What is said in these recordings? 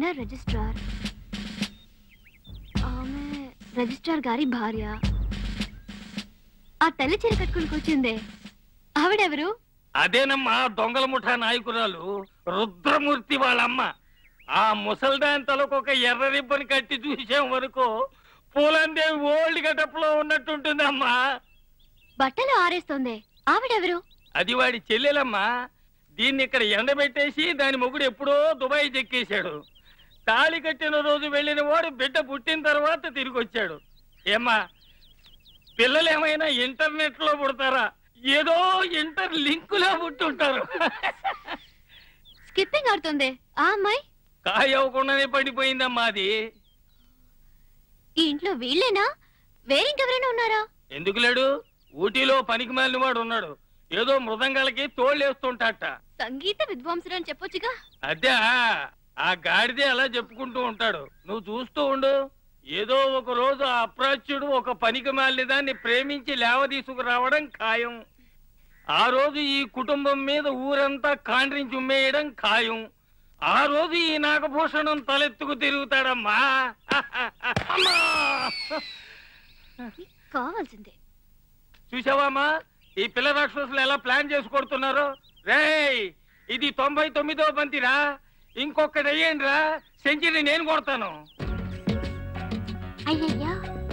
Registrar ఆమె registrar గారి భార్య ఆ తెల్ల చీర కట్టుకుని కూర్చుందే ఆవిడెవరు అదేనమ్మా దొంగల ముఠా నాయకురాలు రుద్రమూర్తి వాళ్ళమ్మ ఆ ముసల్దాన్ తలకు ఒక ఎర్ర రిబ్బన్ కట్టి చూసే వరకు పూలందేవి ఓల్డ్ గటప్లో ఉన్నట్టుంటుందమ్మా బట్టలు ఆరేస్తోంది ఆవిడెవరు అది వాడి చెల్లెలమ్మా దీన్ని ఇక్కడ ఎండబెట్టేసి దాని మొగుడు ఎప్పుడో దుబాయ్ చెక్కేశాడు తాళి కట్టిన రోజు వెళ్ళిన వాడు బిడ్డ పుట్టిన తర్వాత తిరిగి వచ్చాడు ఏమ్మా పిల్లలు ఏమైనా ఇంటర్నెట్ లో పుడతారా ఏదో ఇంటర్ లింకులో పుట్టుంటారు స్కిప్పింగ్ ఆడుతుంది ఆ అమ్మాయి కాయ అవ్వకుండానే పడిపోయిందమ్మా అది ఈ ఇంట్లో వీళ్ళేనా వేరింకెవరైనా ఉన్నారా ఎందుకు లేడు ఊటీలో పనికి మాలిన వాడు ఉన్నాడు ఏదో మృదంగాలకి తోళ్ళేస్తుంటాట సంగీత విద్వాంసుడు అని చెప్పొచ్చుగా అదే ఆ గాడిదే అలా చెప్పుకుంటూ ఉంటాడు నువ్వు చూస్తూ ఉండు ఏదో ఒక రోజు ఆ అప్రాచ్యుడు ఒక పనికి మాలిన దాన్ని ప్రేమించి లేవ తీసుకురావడం ఖాయం ఆ రోజు ఈ కుటుంబం మీద ఊరంతా కాండ్రించి ఉమ్మేయడం ఖాయం ఆ రోజు ఈ నాగభూషణం తలెత్తుకు తిరుగుతాడమ్మా అమ్మా! కావాల్సిందే చూసావామా ఈ పిల్ల రాక్షసులు ఎలా ప్లాన్ చేసి కొడుతున్నారు రేయ్ ఇది తొంభై తొమ్మిదో బంతిరా ఇంకొకటి అయ్యండి రా సెంచరీ నేను కొడతాను అయ్యయ్యా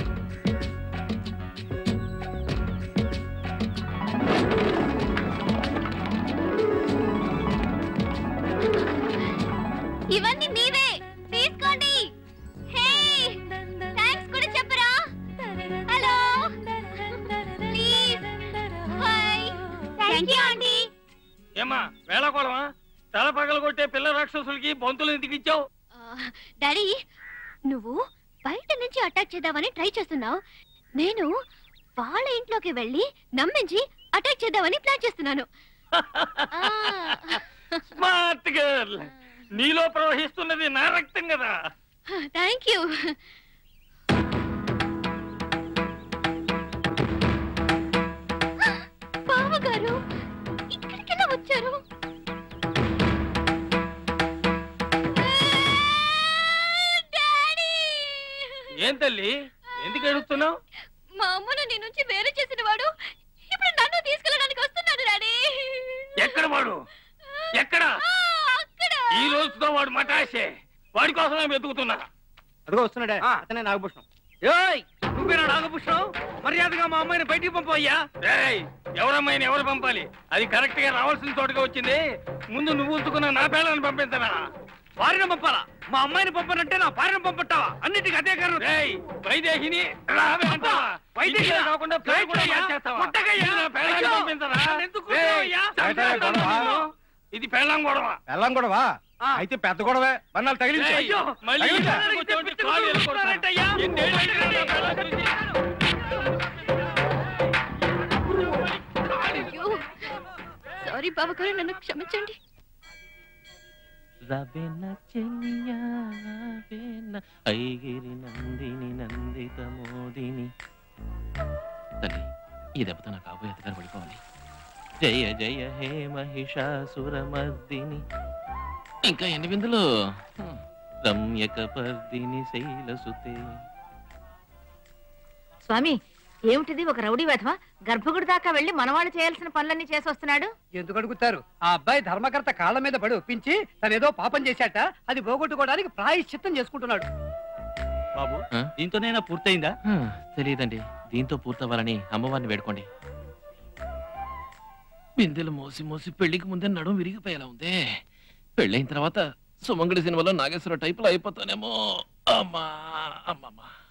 ఇవన్నీ మీవే తీసుకోండి హే థాంక్స్ కూడా చెప్పరా hello please hi thank you aunty ఏమా వేళకోళమా తల పగల కొట్టే పిల్ల రాక్షసులకి బొంతులు ఎందుకు ఇచ్చావు డాడీ నువ్వు బయట నుంచి అటాక్ చేద్దామని ట్రై చేస్తున్నావు నేను వాళ్ళ ఇంట్లోకి వెళ్ళి నమ్మించి అటాక్ చేద్దామని ప్లాన్ చేస్తున్నాను స్మార్ట్ గర్ల్ నీలో ప్రవహిస్తున్నది నా రక్తం కదా థ్యాంక్ యూ బావగారు ఇక్కడికెలా వచ్చారు డాడీ ఏం తల్లి ఎందుకు ఎడుస్తున్నావు మా అమ్మను నీ నుంచి వేరే చేసిన వాడు ఇప్పుడు నన్ను తీసుకెళ్ళడానికి వస్తున్నాడు డాడీ ఎక్కడ వాడు ఎక్కడ ఆ, అక్కడ ఈ రోజుతో వాడు మటాసే వాడి కోసమే వెతుకుతున్నా అదిగో వస్తున్నాడే ఆ. అతనే నాగభూషణం ఏయ్ నువ్వేనా నాగభూషణం మర్యాదగా మా అమ్మాయిని బయటికి పంపయ్యా రేయ్ ఎవరమ్మాయిని ఎవరు పంపాలి అది కరెక్ట్ గా రావాల్సిన చోటుగా వచ్చింది ముందు నువ్వు ఉంచుకున్న నా పేర్లను పంపించరా వారిని పంపాలా మా అమ్మాయిని పంపనంటే నా భార్యను పంపట్టావా అన్నిటికీ అదే కారణం రేయ్ వైదేహిని రావే అంటావా? వైదేహి ఇంటికే కాకుండా పేరు కూడా రైట్ అయ్యా. మార్చేస్తావా? కొట్టకయ్యా. ముందు నా పేర్లను అయ్యో. పంపించరా? నన్ను ఎందుకు రేయ్, కొట్టావయ్యా? చంపేస్తాను గొడవ? నిన్ను. ఇది పెళ్ళం గొడవ వెళ్ళం గొడవా ఆ. అయితే పెద్ద గొడవే బన్నాలు తగిలించు రేయ్, అయ్యో, మళ్ళీ అయ్యో, ఇంటికి అయ్యో, వచ్చి పిచ్చి కాలు పిచ్చి ఎరగొడతాను. కొడుతున్నారంటయ్యా. ఎన్నేళ్ళైంది నా పెళ్ళం గురించి? అయ్యో సారీ బావగారు నన్ను క్షమించండి రవెన చెలియా రవెన ఐగిరి నందిని నందిత మోదిని తల్లి ఈ దెబ్బతో నా కాబోయే అత్తగారు పడిపోవాలి జయ జయ హే మహిషాసురమర్దిని ఇంకా ఎన్ని బిందులు హ్మ్. రమ్యక పర్దిని శైలసుతే స్వామి ఏమిటిది ఒక రౌడీ వెధవ గర్భగుడి దాకా వెళ్లి మనవాళ్ళు చేయాల్సిన పనులన్నీ చేసి వస్తున్నాడు ఎందుకు అడుగుతారు ఆ అబ్బాయి ధర్మకర్త కాళ్ళ మీద పడి ఒప్పించి తనేదో పాపం చేశాట అది పోగొట్టుకోవడానికి ప్రాయశ్చిత్తం చేసుకుంటున్నాడు బాబు ఆ? దీంతోనైనా పూర్తయిందా హ్మ్, తెలియదండి దీంతో పూర్తవ్వాలని అమ్మవారిని వేడుకోండి బిందెలు మోసి మోసి పెళ్లికి ముందే నడుము విరిగిపోయేలా ఉందే పెళ్ళైన తర్వాత సుమంగడి సినిమాలో నాగేశ్వర టైపులో అయిపోతానేమో అమ్మా అమ్మమ్మా